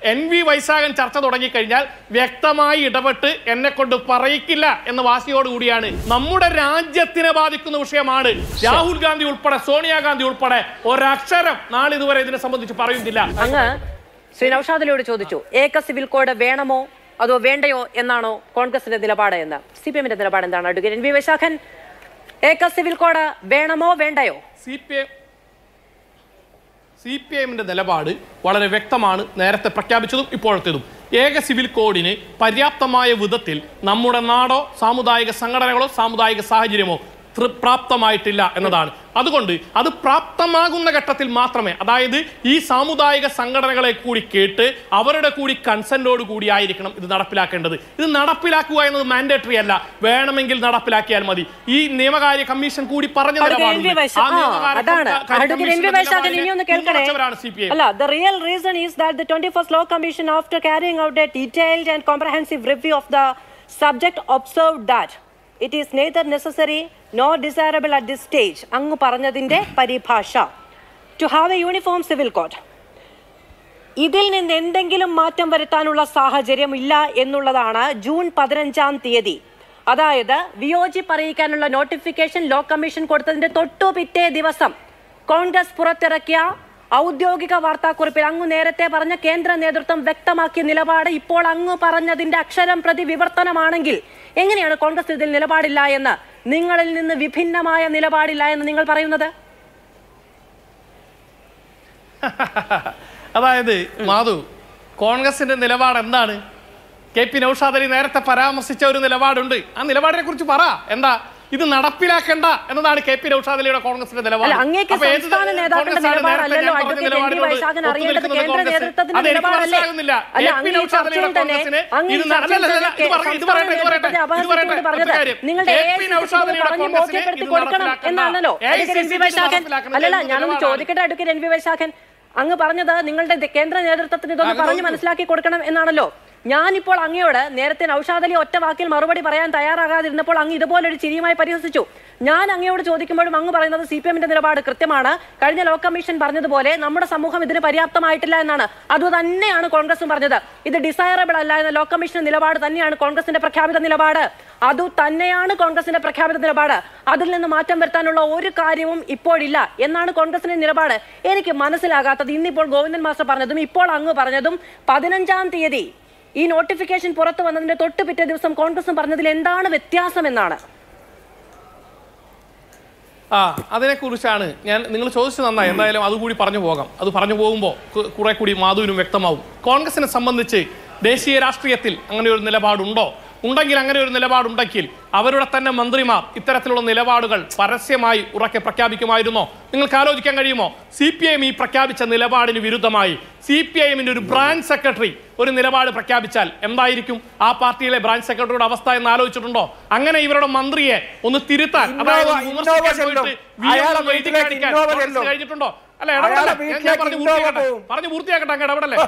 N V Vaisakhan ചർച്ച തുടങ്ങിക്കഴിഞ്ഞാൽ വ്യക്തമായി ഇടപെട്ട് എന്നെ കൊണ്ട് പറയിക്കില്ല എന്ന വാശിയോടുകൂടിയാണ് നമ്മുടെ രാജ്യത്തിനെ ബാധിക്കുന്ന വിഷയമാണ് രാഹുൽ ഗാന്ധി ഉൾപ്പെടെ സോണിയാഗാന്ധി ഉൾപ്പെടെ ഒരക്ഷരം നാളിതുവരെ ഇതിനെ സംബന്ധിച്ച് പറയുന്നില്ല അങ്ങ് ശ്രീ നൌഷാദിലോട് ചോദിച്ചു ഏക സിവിൽ കോഡ് വേണമോ അതോ വേണ്ടയോ എന്നാണോ കോൺഗ്രസിന്റെ നിലപാട് എന്ന് സി പി എമ്മിന്റെ നിലപാട് എന്താണ് അഡ്വക്കേറ്റ് എൻ വി വൈശാഖൻ ഏക സിവിൽ കോഡ് വേണമോ വേണ്ടയോ C P M C P എമ്മിന്റെ നിലപാട് വളരെ വ്യക്തമാണ് നേരത്തെ പ്രഖ്യാപിച്ചതും ഇപ്പോഴത്തേതും ഏക സിവിൽ കോഡിന് പര്യാപ്തമായ വിധത്തിൽ നമ്മുടെ നാടോ സാമുദായിക സംഘടനകളോ സാമുദായിക സാഹചര്യമോ തൃ- പ്രാപ്തമായിട്ടില്ല എന്നതാണ് അതുകൊണ്ട് അത് പ്രാപ്തമാകുന്ന ഘട്ടത്തിൽ മാത്രമേ അതായത് ഈ സാമുദായിക സംഘടനകളെ കൂടി കേട്ട് അവരുടെ കൂടി കൺസെന്റോട് കൂടി ആയിരിക്കണം ഇത് നടപ്പിലാക്കേണ്ടത് ഇത് നടപ്പിലാക്കുക എന്നത് മാൻഡേറ്ററി അല്ല വേണമെങ്കിൽ നടപ്പിലാക്കിയാൽ മതി ഈ നിയമകാര്യ കമ്മീഷൻ കൂടി പറഞ്ഞ അഡ്വക്കേറ്റ് എൻ വി നിലപാടുണ്ട്. ആ വൈശാഖൻ ആ, നിയമകാര്യ അതാണ് കാര്യ അഡ്വക്കേറ്റ് എൻ വി കമ്മീഷന്റെ വൈശാഖൻ ഇനി ഒന്ന് നിലപാടിനെ കേൾക്കണേ പിന്തുണച്ചവരാണ് CPM. അല്ല the real reason is that the 21st law commission after carrying out a detailed and comprehensive review of the subject observed that it is neither necessary nor desirable at this stage അങ്ങ് പറഞ്ഞതിന്റെ പരിഭാഷ to have a uniform civil code ഇതിൽ നിന്ന് എന്തെങ്കിലും മാറ്റം വരുത്താനുള്ള സാഹചര്യം ഇല്ല എന്നുള്ളതാണ് ജൂൺ പതിനഞ്ചാം തീയതി അതായത് വിയോജിപ്പ് അറിയിക്കാനുള്ള നോട്ടിഫിക്കേഷൻ ലോ കമ്മീഷൻ കൊടുത്തതിന്റെ തൊട്ടു പിറ്റേ ദിവസം കോൺഗ്രസ് പുറത്തിറക്കിയ ഔദ്യോഗിക വാർത്താക്കുറിപ്പിൽ അങ്ങ് നേരത്തെ പറഞ്ഞ കേന്ദ്ര നേതൃത്വം വ്യക്തമാക്കിയ നിലപാട് ഇപ്പോൾ അങ്ങ് പറഞ്ഞതിന്റെ അക്ഷരം പ്രതി വിവർത്തനമാണെങ്കിൽ എങ്ങനെയാണ് കോൺഗ്രസ് ഇതിൽ നിലപാടില്ല എന്ന് നിങ്ങളിൽ നിന്ന് വിഭിന്നമായ നിലപാടില്ല എന്ന് നിങ്ങൾ പറയുന്നത് അതായത് മാധു കോൺഗ്രസിന്റെ നിലപാട് എന്താണ് കെ പി നൌഷാദ് അലി നേരത്തെ പരാമർശിച്ച ഒരു നിലപാടുണ്ട് ആ നിലപാടിനെ കുറിച്ച് പറ എന്താ ഇത് നടപ്പിലാക്കണ്ട എന്നതാണ് കെ പി നൌഷാദ് അലിയുടെ കോൺഗ്രസിന്റെ നിലപാട് അല്ല, അങ്ങേക്ക് അപ്പൊ ഏത് സംസ്ഥാന നേതാക്കളുടെ കോൺഗ്രസ്സാണ് നിലപാടല്ലല്ലോ നേരത്തെ ഞാൻ പറഞ്ഞ അഡ്വക്കേറ്റ് എൻ വി നിലപാടിനോട് വൈശാഖൻ അറിയേണ്ടത് ഒത്തുനിൽക്കുന്നത് കേന്ദ്ര കോൺഗ്രസ്? നേതൃത്വത്തിന്റെ അത് എനിക്ക് നിലപാടല്ലേ? മനസ്സിലാകുന്നില്ല. അല്ല, കെ പി അങ്ങ് ഈ നൌഷാദ് അലിയുടെ ചർച്ചയിൽ തന്നെ- കോൺഗ്രസിന് അങ്ങ് ഈ ഇത് ന- അല്ല, അല്ല, അല്ല, ഇത് പറ- ഇത് പറയട്ടെ, ഇത് പറയട്ടെ, ഇത് പറയട്ടെ, ഇത് പറയട്ടെ, പറഞ്ഞത് ഒറ്റ കാര്യം. നിങ്ങളുടെ K A P I C Naushad അലിയുടെ പറഞ്ഞ് കോൺഗ്രസിനെ ബോധ്യപ്പെടുത്തി ഇത് കൊടുക്കണം നടപ്പിലാക്കണ്ട. എന്നാണല്ലോ A I C advocate N C V Vaishakhan നടപ്പിലാക്കണം അല്ലല്ല എന്ന് ഞാനൊന്ന് നിലപാടാണ്. ചോദിക്കട്ടെ അഡ്വക്കേറ്റ് എൻ വി വൈശാഖൻ അങ്ങ് പറഞ്ഞത് നിങ്ങളുടെ ദ- കേന്ദ്ര നേതൃത്വത്തിന് ഇതൊന്ന് അങ്ങ് പറഞ്ഞ് നോക്കൂ. മനസ്സിലാക്കി കൊടുക്കണം എന്നാണല്ലോ ഞാനിപ്പോൾ അങ്ങയോട് നേരത്തെ നൌഷാദ് അലി ഒറ്റ വാക്കിൽ മറുപടി പറയാൻ തയ്യാറാകാതിരുന്നപ്പോൾ അങ്ങ് ഇതുപോലൊരു ചിരിയുമായി പരിഹസിച്ചു ഞാൻ അങ്ങയോട് ചോദിക്കുമ്പോഴും അങ്ങ് പറയുന്നത് സി പി എമ്മിന്റെ നിലപാട് കൃത്യമാണ് കഴിഞ്ഞ ലോ കമ്മീഷൻ പറഞ്ഞതുപോലെ നമ്മുടെ സമൂഹം ഇതിന് പര്യാപ്തമായിട്ടില്ല എന്നാണ് അത് തന്നെയാണ് കോൺഗ്രസും പറഞ്ഞത് ഇത് ഡിസൈറബിൾ അല്ല എന്ന ലോ കമ്മീഷൻ നിലപാട് തന്നെയാണ് കോൺഗ്രസിന്റെ പ്രഖ്യാപിത നിലപാട് അത് തന്നെയാണ് കോൺഗ്രസിന്റെ പ്രഖ്യാപിത നിലപാട് അതിൽ നിന്ന് മാറ്റം വരുത്താനുള്ള ഒരു കാര്യവും ഇപ്പോഴില്ല എന്നാണ് കോൺഗ്രസിന്റെ നിലപാട് എനിക്ക് മനസ്സിലാകാത്തത് ഇന്നിപ്പോൾ ഗോവിന്ദൻ മാസ്റ്റർ പറഞ്ഞതും ഇപ്പോൾ അങ്ങ് പറഞ്ഞതും പതിനഞ്ചാം തീയതി ഈ നോട്ടിഫിക്കേഷൻ പുറത്തു വന്നതിന്റെ തൊട്ട് പിറ്റേ ദിവസം കോൺഗ്രസും പറഞ്ഞതിൽ എന്താണ് വ്യത്യാസം എന്നാണ് ആ അതിനെക്കുറിച്ചാണ് ഞാൻ നിങ്ങൾ ചോദിച്ചത് നന്നായി എന്തായാലും അതുകൂടി പറഞ്ഞു പോകാം അത് പറഞ്ഞു പോകുമ്പോൾ കുറെ കൂടി മാധുവിനും വ്യക്തമാവും കോൺഗ്രസിനെ സംബന്ധിച്ച് ദേശീയ രാഷ്ട്രീയത്തിൽ അങ്ങനെ ഒരു നിലപാടുണ്ടോ ഉണ്ടെങ്കിൽ അങ്ങനെ ഒരു നിലപാടുണ്ടെങ്കിൽ അവരുടെ തന്നെ മന്ത്രിമാർ ഇത്തരത്തിലുള്ള നിലപാടുകൾ പരസ്യമായി ഉറക്കെ പ്രഖ്യാപിക്കുമായിരുന്നോ നിങ്ങൾക്ക് ആലോചിക്കാൻ കഴിയുമോ സി പി ഐ എം ഈ പ്രഖ്യാപിച്ച നിലപാടിന് വിരുദ്ധമായി സി പി ഐ എമ്മിന്റെ ഒരു ബ്രാഞ്ച് സെക്രട്ടറി ഒരു നിലപാട് പ്രഖ്യാപിച്ചാൽ എന്തായിരിക്കും ആ പാർട്ടിയിലെ ബ്രാഞ്ച് സെക്രട്ടറിയുടെ അവസ്ഥ എന്ന് ആലോചിച്ചിട്ടുണ്ടോ അങ്ങനെ ഇവരുടെ മന്ത്രിയെ ഒന്ന് തിരുത്താൻ അതായത് ഇന്നോവ- വിമർശിക്കാൻ ഇന്നോവ ചെല്ലും. പോയിട്ട് വി എം അയാളെ ഒന്ന് എഴുതി വീട്ടിലേക്ക് കാണിക്കാൻ ഇന്നോവ കോൺഗ്രസ് ചെല്ലും. കഴിഞ്ഞിട്ടുണ്ടോ അല്ല അയാളെ ഇടപെടല്ലേ ഞാൻ- ഞാൻ വീട്ടിലേക്ക് പറഞ്ഞു ഇന്നോവ പൂർത്തിയാക്കട്ടെ പോവും. പറഞ്ഞു പൂർത്തിയാക്കട്ടെ അങ്ങ് ഇടപെടല്ലേ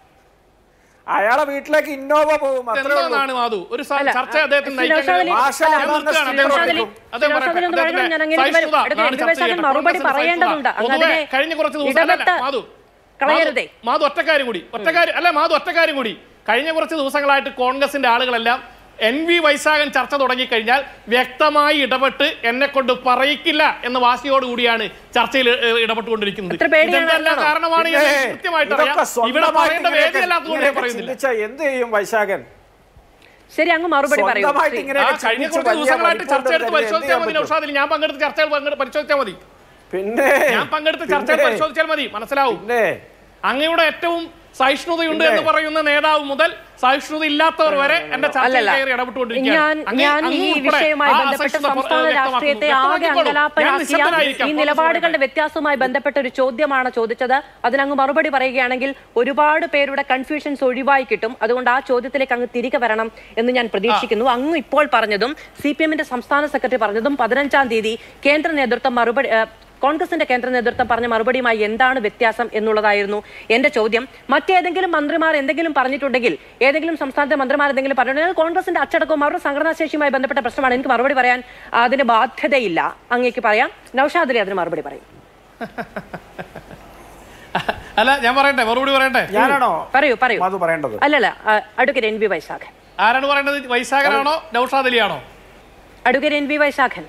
അയാളെ വീട്ടിലേക്ക് ഇന്നോവ പോകും അത്രേ ഉള്ളൂ എന്താണ് മാധു ഒരു സ- അല്ല, ചർച്ച അദ്ദേഹത്തിന് ശ്രീ നയിക്കാൻ നൗഷാദ് അലി- കഴിയുമോ? ഭാഷ അല്ല, ഞാൻ അതാണ് നിർത്തുകയാണ്. ശ്രീ അദ്ദേഹം നൗഷാദ് പറയട്ടെ. അലി- അദ്ദേഹം ശ്രീ നൗഷാദ് പറയട്ടെ. അലി ഒന്ന് അദ്ദേഹത്തിന്റെ പറയണം, ഞാൻ അങ്ങേക്ക് സഹിഷ്ണുത വരും. എടുക്ക് നാട് എൻ. ചർച്ച വൈശാഖൻ ചെയ്യട്ടെ. മറുപടി കോൺഗ്രസിന്റെ പറയേണ്ടതുണ്ട്. സഹിഷ്ണുത. അങ്ങ് പൊതുവെ അതിനെ കഴിഞ്ഞ കുറച്ച് ദിവസം അല്ല, ഇടപെട്ട് മാധു കളയരുതേ. മാധു- മാധു ഒറ്റക്കാര്യം കൂടി ഒറ്റക്കാര്യം അല്ല മാധു ഒറ്റക്കാര്യം കൂടി കഴിഞ്ഞ കുറച്ച് ദിവസങ്ങളായിട്ട് കോൺഗ്രസിന്റെ ആളുകളെല്ലാം എൻ വി വൈശാഖൻ ചർച്ച തുടങ്ങിക്കഴിഞ്ഞാൽ വ്യക്തമായി ഇടപെട്ട് എന്നെ കൊണ്ട് പറയിക്കില്ല എന്ന വാശിയോടുകൂടിയാണ് ചർച്ചയിൽ ഏഹ്, ഇടപെട്ടുകൊണ്ടിരിക്കുന്നത് എത്ര പേടിയാണ് ഇതെന്തെല്ലാം അറിയാമോ? കാരണമാണ് എന്ന് പിന്നെ കൃത്യമായിട്ട് അറിയാം ഇതൊക്കെ ഇവിടെ സ്വന്തമായിട്ട് പറയേണ്ട ഇങ്ങനെയൊക്കെ- വേദിയല്ലാത്തതുകൊണ്ട് ഞാൻ ഇങ്ങനെയൊക്കെ പറയുന്നില്ല ചിന്തിച്ചാ എന്ത് ചെയ്യും വൈശാഖൻ ശരി അങ്ങ് മറുപടി പറയൂ സ്വന്തമായിട്ട് ശ്രീ. ഇങ്ങനെ ആ കഴിഞ്ഞ കുറച്ച് ദിവസങ്ങളായിട്ട് ചർച്ച എടുത്ത് പരിശോധിച്ചാൽ മതി പറ്റും? നൗഷാദിൽ ഞാൻ പങ്കെടുത്ത ചർച്ചകൾ പങ്കെടുത്ത് പരിശോധിച്ചാൽ മതി പിന്നെ ഞാൻ പങ്കെടുത്ത ചർച്ചകൾ പിന്നെ- പരിശോധിച്ചാൽ മതി മനസ്സിലാവും പിന്നെ അങ്ങയുടെ ഏറ്റവും സഹിഷ്ണുതയുണ്ട് പിന്നെ? എന്ന് പറയുന്ന നേതാവ് മുതൽ സഹിഷ്ണുത ഇല്ലാത്തവർ വരെ എന്റെ ചർച്ചയിൽ അല്ലല്ല. കയറി ഇടപെട്ടുകൊണ്ടിരിക്കുകയാണ് ഞാൻ അങ്ങ് ഞാൻ അങ്ങ് ഈ ഉൾപ്പെടെ വിഷയവുമായി ആ ബന്ധപ്പെട്ട് അസഹിഷ്ണുത പുറ- സംസ്ഥാന വ്യക്തമാക്കുന്നു. രാഷ്ട്രീയത്തെ ആകെ വ്യക്തമാക്കിക്കോളൂ. ഞാൻ അങ്കലാപ്പനാക്കിയ നിശബ്ദനായിരിക്കാം. ഈ കോൺഗ്രസ് നിലപാടുകളുടെ പറയട്ടെ. വ്യത്യാസവുമായി ബന്ധപ്പെട്ട ഒരു ചോദ്യമാണ് ചോദിച്ചത് അതിനങ്ങ് മറുപടി പറയുകയാണെങ്കിൽ ഒരുപാട് പേരുടെ കൺഫ്യൂഷൻസ് ഒഴിവായി കിട്ടും അതുകൊണ്ട് ആ ചോദ്യത്തിലേക്ക് അങ്ങ് തിരികെ വരണം എന്ന് ഞാൻ പ്രതീക്ഷിക്കുന്നു അങ്ങ് ഇപ്പോൾ പറഞ്ഞതും സി പി എമ്മിന്റെ സംസ്ഥാന സെക്രട്ടറി പറഞ്ഞതും പതിനഞ്ചാം തീയതി കേന്ദ്ര നേതൃത്വം മറുപടി ഏഹ്, കോൺഗ്രസിന്റെ കേന്ദ്ര നേതൃത്വം പറഞ്ഞ മറുപടിയുമായി എന്താണ് വ്യത്യാസം എന്നുള്ളതായിരുന്നു എന്റെ ചോദ്യം മറ്റേതെങ്കിലും മന്ത്രിമാർ എന്തെങ്കിലും പറഞ്ഞിട്ടുണ്ടെങ്കിൽ ഏതെങ്കിലും സംസ്ഥാനത്തെ മന്ത്രിമാർ എന്തെങ്കിലും പറഞ്ഞിട്ടുണ്ടെങ്കിൽ അത് കോൺഗ്രസിന്റെ അച്ചടക്കവും അവരുടെ സംഘടനാ ശേഷിയുമായി ബന്ധപ്പെട്ട പ്രശ്നമാണ് എനിക്ക് മറുപടി പറയാൻ അതിന് ബാധ്യതയില്ല അങ്ങേക്ക് പറയാം നൌഷാദിലെ അതിന് മറുപടി പറയും അല്ല ഞാൻ പറയട്ടെ മറുപടി പറയട്ടെ ഞാനാണോ പറയൂ പറയൂ മധു പറയേണ്ടത് അല്ലല്ല അഡ്വക്കേറ്റ് എൻ വി വൈശാഖൻ ആരാണ് പറയേണ്ടത് വൈശാഖനാണോ നൌഷാദ് അലിയാണോ അഡ്വക്കേറ്റ് എൻ വി വൈശാഖൻ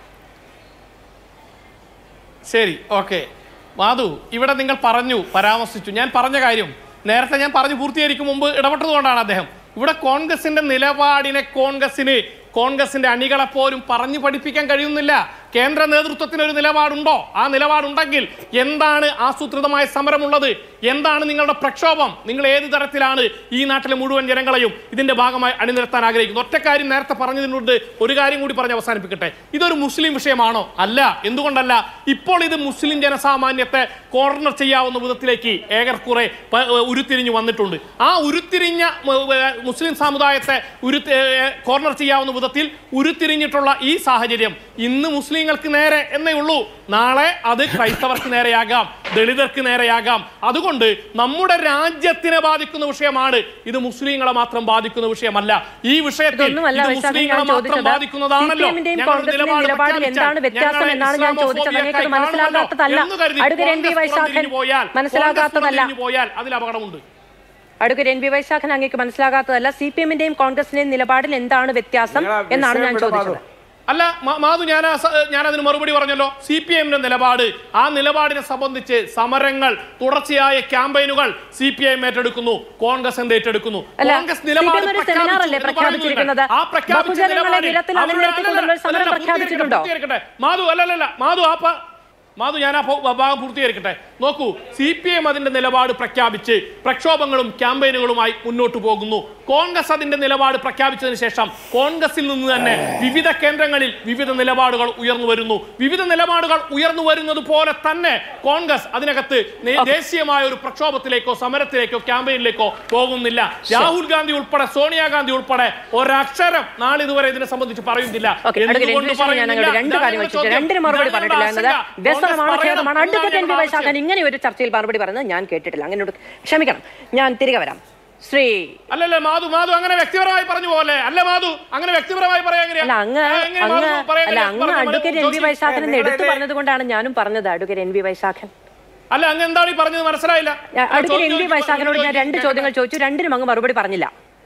ശരി ഓക്കെ മാധു ഇവിടെ നിങ്ങൾ പറഞ്ഞു പരാമർശിച്ചു ഞാൻ പറഞ്ഞ കാര്യം നേരത്തെ ഞാൻ പറഞ്ഞു പൂർത്തീകരിക്കും മുമ്പ് ഇടപെട്ടതുകൊണ്ടാണ് അദ്ദേഹം ഇവിടെ കോൺഗ്രസിന്റെ നിലപാടിനെ കോൺഗ്രസിന് കോൺഗ്രസിന്റെ അണികളെ പോലും പറഞ്ഞു പഠിപ്പിക്കാൻ കഴിയുന്നില്ല കേന്ദ്ര നേതൃത്വത്തിന് ഒരു നിലപാടുണ്ടോ ആ നിലപാടുണ്ടെങ്കിൽ എന്താണ് ആസൂത്രിതമായ സമരമുള്ളത് എന്താണ് നിങ്ങളുടെ പ്രക്ഷോഭം നിങ്ങൾ ഏത് തരത്തിലാണ് ഈ നാട്ടിലെ മുഴുവൻ ജനങ്ങളെയും ഇതിന്റെ ഭാഗമായി അണിനിരത്താൻ ആഗ്രഹിക്കുന്നത് ഒറ്റ കാര്യം നേരത്തെ പറഞ്ഞതിനുണ്ട് ഒരു കാര്യം കൂടി പറഞ്ഞ് അവസാനിപ്പിക്കട്ടെ ഇതൊരു മുസ്ലിം വിഷയമാണോ അല്ല എന്തുകൊണ്ടല്ല ഇപ്പോൾ ഇത് മുസ്ലിം ജനസാമാന്യത്തെ കോർണർ ചെയ്യാവുന്ന വിധത്തിലേക്ക് ഏകർക്കുറെ പ- ഉരുത്തിരിഞ്ഞു വന്നിട്ടുണ്ട് ആ ഉരുത്തിരിഞ്ഞ മ- ഏ, മുസ്ലിം സമുദായത്തെ ഉരുത്തി ഏ, കോർണർ ചെയ്യാവുന്ന വിധത്തിൽ ഉരുത്തിരിഞ്ഞിട്ടുള്ള ഈ സാഹചര്യം ഇന്ന് മുസ്ലിങ്ങൾക്ക് നേരെ എന്നേ ഉള്ളൂ നാളെ അത് ക്രൈസ്തവർക്ക് നേരെയാകാം ദളിതർക്ക് നേരെയാകാം അതുകൊണ്ട് നമ്മുടെ രാജ്യത്തിനെ ബാധിക്കുന്ന വിഷയമാണ് ഇത് മുസ്ലിങ്ങളെ മാത്രം ബാധിക്കുന്ന വിഷയമല്ല ഈ വിഷയത്തിൽ ഇതൊന്നുമല്ല ഇത് വൈശാഖൻ മുസ്ലിങ്ങളെ ഞാൻ മാത്രം ചോദിച്ചത് ബാധിക്കുന്നതാണല്ലോ സിപിഎമ്മിന്റെയും ഞങ്ങൾ കോൺഗ്രസിന്റെയും നിലപാട് നിലപാടിൽ പ്രഖ്യാപിച്ചാൽ എന്താണ് വ്യത്യാസം ഞങ്ങളെ എന്നാണ് ഞാൻ ചോദിച്ചത് ഇസ്ലാമോഫോബിയക്കായി അങ്ങേക്ക് കാണുമല്ലോ മനസ്സിലാകാത്തതല്ല എന്ന് കരുതി advocate N V Congress Vaishakhan പുറംതിരിഞ്ഞു പോയാൽ, മനസ്സിലാകാത്തതല്ല കോൺഗ്രസ് പുറംതിരിഞ്ഞു പോയാൽ അതിൽ അപകടമുണ്ട് അഡ്വക്കേറ്റ് എൻ വി വൈശാഖൻ അങ്ങേക്ക് മനസ്സിലാകാത്തതല്ല സി പി എമ്മിന്റെയും കോൺഗ്രസിന്റെയും നിലപാടിൽ എന്താണ് വ്യത്യാസം നിങ്ങൾ ആ എന്നാണ് ഞാൻ വിഷയം വിടൂ, ചോദിച്ചത് അല്ല മാ- മാധു ഞാൻ ആ സ- ഞാൻ അതിന് മറുപടി പറഞ്ഞല്ലോ സി പി എമ്മിന്റെ നിലപാട് ആ നിലപാടിനെ സംബന്ധിച്ച് സമരങ്ങൾ തുടർച്ചയായ ക്യാമ്പയിനുകൾ സി പി ഐ ഏറ്റെടുക്കുന്നു കോൺഗ്രസ് എന്ത് ഏറ്റെടുക്കുന്നു അല്ല, കോൺഗ്രസ് നിലപാട് CPM ഒരു പ്രഖ്യാപിച്ചു സെമിനാറല്ലേ എന്ന് പ്രഖ്യാപിച്ചിരിക്കുന്നത്? പറയുന്നു നിങ്ങൾ. ആ പ്രഖ്യാപിച്ച ബഹുജനങ്ങളെ നിലപാടിൽ നിരത്തിൽ അവരുടെ- അണിനിരത്തിക്കൊണ്ടുള്ള ഒരു സമരം അല്ലല്ല, പ്രഖ്യാപിച്ചിട്ടുണ്ടോ? പൂർത്തീകരിക്കട്ടെ. മാധു അല്ലല്ല മാധു ആ പ- മാധു ഞാൻ ആ ഭ- ഭാഗം പൂർത്തീകരിക്കട്ടെ നോക്കൂ സി പി എം അതിന്റെ നിലപാട് പ്രഖ്യാപിച്ച് പ്രക്ഷോഭങ്ങളും ക്യാമ്പയിനുകളുമായി മുന്നോട്ട് പോകുന്നു കോൺഗ്രസ് അതിന്റെ നിലപാട് പ്രഖ്യാപിച്ചതിന് ശേഷം കോൺഗ്രസിൽ നിന്ന് തന്നെ വിവിധ കേന്ദ്രങ്ങളിൽ വിവിധ നിലപാടുകൾ ഉയർന്നു വരുന്നു വിവിധ നിലപാടുകൾ ഉയർന്നു വരുന്നത് പോലെ തന്നെ കോൺഗ്രസ് അതിനകത്ത് നേ- ദേശീയമായ ഒരു പ്രക്ഷോഭത്തിലേക്കോ സമരത്തിലേക്കോ ക്യാമ്പയിനിലേക്കോ പോകുന്നില്ല രാഹുൽ ഗാന്ധി ഉൾപ്പെടെ സോണിയാഗാന്ധി ഉൾപ്പെടെ ഒരക്ഷരം നാളെ ഇതുവരെ ഇതിനെ സംബന്ധിച്ച് പറയുന്നില്ല okay advocate N V Vaishakhan ഞാൻ അങ്ങോട്ട് രണ്ട് കാര്യം വെച്ചിട്ട് രണ്ടിന് മറുപടി പറഞ്ഞിട്ടില്ല എന്നത് വ്യസനമാണ് ഖേദമാണ് അഡ്വക്കേറ്റ് എൻ വി വൈശാഖൻ ഇങ്ങനെ ഒരു ചർച്ചയിൽ മറുപടി പറയുന്നത് ഞാൻ കേട്ടിട്ടില്ല അങ്ങനെ ക്ഷമിക്കണം ഞാൻ തിരികെ വരാം ശ്രീ അല്ലല്ല മാധു മാധു അങ്ങനെ വ്യക്തിപരമായി പറഞ്ഞു പോലെ അല്ല മാധു അങ്ങനെ വ്യക്തിപരമായി പറയാൻ എങ്ങനെയാ? അല്ല അങ്ങ് ആ, എങ്ങനെ അങ്ങ് മാധു പറയാൻ അല്ല എങ്ങനെയാ? അങ്ങ് പറഞ്ഞോ, advocate N V Joshi. Vaishakhan എന്ന് എടുത്തു നിങ്ങളുടെ- പറഞ്ഞത് കൊണ്ടാണ് ഞാനും പറഞ്ഞത് അഡ്വക്കേറ്റ് എൻ വി വൈശാഖൻ അല്ല അങ്ങ് എന്താണ് ഈ പറഞ്ഞത് മനസ്സിലായില്ല ഞാൻ- ആ, അഡ്വക്കേറ്റ് എൻ ചോദ്യം വി ചോദിച്ചു, വൈശാഖനോട് ഞാൻ രണ്ട് ചോദിച്ചു. ചോദ്യങ്ങൾ ചോദിച്ചു രണ്ടിനും അങ്ങ് മറുപടി പറഞ്ഞില്ല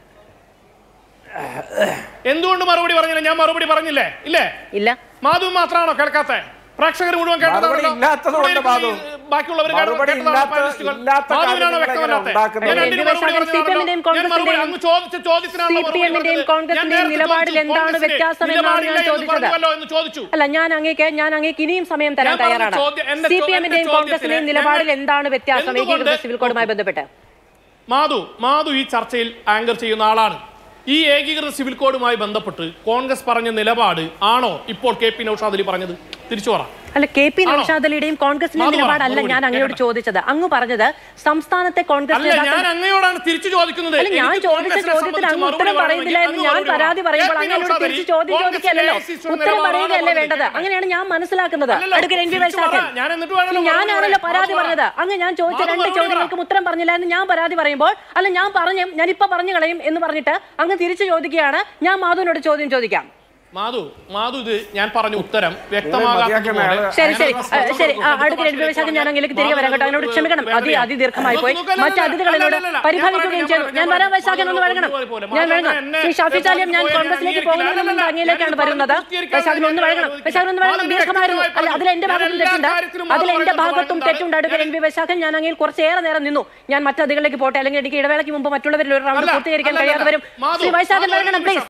എന്തുകൊണ്ട് മറുപടി പറഞ്ഞില്ല ഞാൻ മറുപടി പറഞ്ഞില്ലേ ഇല്ലേ ഇല്ല മാധു മാത്രമാണോ കേൾക്കാത്ത പ്രേക്ഷകർ മുഴുവൻ മറുപടി കേട്ടതാണല്ലോ. ഇല്ലാത്തത് ഇവിടെ കൊണ്ട് ഇരിക്കുന്ന മാധു. ഈ ബാക്കിയുള്ളവർ മറുപടി കേട്ടതാണ് ഇല്ലാത്ത- പാനലിസ്റ്റുകൾ. ഇല്ലാത്ത മാധുവിനാണോ കാര്യങ്ങൾ വ്യക്തമല്ലാത്തത്? ഉണ്ടാക്കുന്നത്. ഞാൻ രണ്ടിനും മറുപടി CPM ന്റെയും പറഞ്ഞതാണല്ലോ. ഞാൻ മറുപടി കോൺഗ്രസിന്റെയും അങ്ങ് ചോദിച്ച ചോദ്യത്തിനാണല്ലോ മറുപടി CPM ന്റെയും പറഞ്ഞത്. കോൺഗ്രസിന്റെയും ഞാൻ നേരത്തെ നിലപാടിൽ ചോദിച്ചു, എന്താണ് കോൺഗ്രസിന് വ്യത്യാസം എന്നാണ് ഞാൻ നിലപാടില്ല എന്ന് ചോദിച്ചത്. പറഞ്ഞുവല്ലോ എന്ന് ചോദിച്ചു അല്ല ഞാൻ അങ്ങേക്ക് ഞാൻ അങ്ങേക്ക് ഇനിയും സമയം തരാൻ ഞാൻ പറഞ്ഞ തയ്യാറാണ് ചോദ്യം- എന്റെ സി ചോ- പി എന്റെ എമ്മിന്റെയും ചോദ്യത്തിന് കോൺഗ്രസിന്റെയും നിലപാടിൽ ഞങ്ങൾ എന്താണ് വ്യത്യാസം എന്തുകൊണ്ട് ഏകീകൃത സിവിൽ കോഡുമായി ബന്ധപ്പെട്ട് മാധു മാധു ഈ ചർച്ചയിൽ ആങ്കർ ചെയ്യുന്ന ആളാണ് ഈ ഏകീകൃത സിവിൽ കോഡുമായി ബന്ധപ്പെട്ട് കോൺഗ്രസ് പറഞ്ഞ നിലപാട് ആണോ ഇപ്പോൾ കെ പി നൌഷാദ് അലി പറഞ്ഞത് തിരിച്ചു പറ അല്ല കെ പി ആണോ? നൌഷാദ് അലിയുടെയും കോൺഗ്രസിന്റെയും മാധു പറ, നിലപാടല്ല മറുപടി ഞാൻ അങ്ങയോട് കേൾക്കട്ടെ. ചോദിച്ചത് അങ്ങ് പറഞ്ഞത് സംസ്ഥാനത്തെ കോൺഗ്രസ് അല്ല നേതാക്കൾ ഞാൻ അങ്ങയോടാണ് തിരിച്ചു ചോദിക്കുന്നത് അല്ല ഞാൻ എനിക്ക് ചോദിച്ച കോൺഗ്രസിനെ ചോദ്യത്തിന് സംബന്ധിച്ച് അങ്ങ് മറുപടി ഉത്തരം പറയണമെങ്കിൽ പറയുന്നില്ല എന്ന് അങ്ങ് ഞാൻ മറുപടി പരാതി പറ. പറയുമ്പോൾ കെ പി അങ്ങനോട് നൗഷാദ് തിരിച്ച് അലി, ചോദ്യം കോൺഗ്രസിലെ ചോദിക്കല്ലോ AICC ഉത്തരം നിലപാടാണ് പറയുകയല്ലേ പറഞ്ഞത്. വേണ്ടത് അങ്ങനെയാണ് ഞാൻ മനസ്സിലാക്കുന്നത് അല്ലല്ലോ, അടുക്കൽ എൻ വി തിരിച്ചു പറ. വൈശാഖൻ ഞാൻ എന്നിട്ട് വേണമല്ലോ ഞാനാണല്ലോ മറുപടി പരാതി പറയാൻ. പറഞ്ഞത് അങ്ങ് ഞാൻ ചോദിച്ച മാധു രണ്ട് മറുപടി പറ. ചോദ്യങ്ങൾക്കും ഉത്തരം പറഞ്ഞില്ല എന്ന് ഞാൻ പരാതി പറയുമ്പോൾ അല്ല ഞാൻ പറഞ്ഞു ഞാൻ ഇപ്പൊ പറഞ്ഞു കളയും എന്ന് പറഞ്ഞിട്ട് അങ്ങ് തിരിച്ചു ചോദിക്കുകയാണ് ഞാൻ മാധുവിനോട് ചോദ്യം ചോദിക്കാം മാധു മാധു ഇത് ഞാൻ പറഞ്ഞ ഉത്തരം മതിയാക്കണേ, വ്യക്തമാകാത്തതുപോലെ ആള് ശരി ശരി അതിനകത്ത് ആ, ശരി ആ, കുറച്ച് അടുത്ത കുറച്ച് രണ്ടു വൈശാഖൻ ഞാൻ അങ്ങേക്ക് തിരികെ വരാം കേട്ടോ അതിനോട് ക്ഷമിക്കണം അതി വേറെ അതിദീർഘമായി പോയി നോക്കൂ, നോക്കൂ, മറ്റ് അല്ലല്ല, അതിഥികളോട് അല്ലല്ല, പരിഭവിക്കുകയും ഞാൻ ചെയ്തു പറയാം, ഞാൻ ഞാൻ വരാം പറയാം. വൈശാഖൻ ഒന്ന് വഴങ്ങണം പോലെ, പോലെ. ഞാൻ മാധു, വഴങ്ങാം എന്നെ ശ്രീ ഷാഫി ചാലിയം ഞാൻ പോയി കോൺഗ്രസിലേക്ക് അംഗീകരിക്കില്ല. പോകുന്നതിന് മുമ്പ് അല്ലല്ല, അങ്ങയിലേക്കാണ് ഞാൻ വരുന്നത് പൂർത്തീകരിക്കാൻ വൈശാഖൻ ഒന്ന് വഴങ്ങണം ഞാൻ വൈശാഖൻ ഒന്ന് വഴങ്ങണം മാധു ദീർഘമായിരുന്നു അല്ല വ്യക്തമായി അതിൽ എന്റെ ഞാൻ ഭാഗത്തും എല്ലാ തെറ്റുണ്ട് കാര്യത്തിലും അതിൽ മാധു എന്റെ പറയുന്നത് ഭാഗത്തും എന്താണ്? തെറ്റുണ്ട് അടുക്കൽ എൻ വി വൈശാഖൻ ഞാൻ അങ്ങയിൽ കുറച്ചേറെ നേരം നിന്നു ഞാൻ മറ്റു അതികളിലേക്ക് പോട്ടെ അല്ലെങ്കിൽ എനിക്ക് ഇടവേളയ്ക്ക് മുമ്പ് മറ്റുള്ളവരിൽ ഒരു റൗണ്ട് അല്ല, പൂർത്തീകരിക്കാൻ അല്ല, കഴിയാതെ വരും മാധു, ശ്രീ വൈശാഖൻ മാധു, ഒരു വഴങ്ങണം നിമിഷം. പ്ലീസ്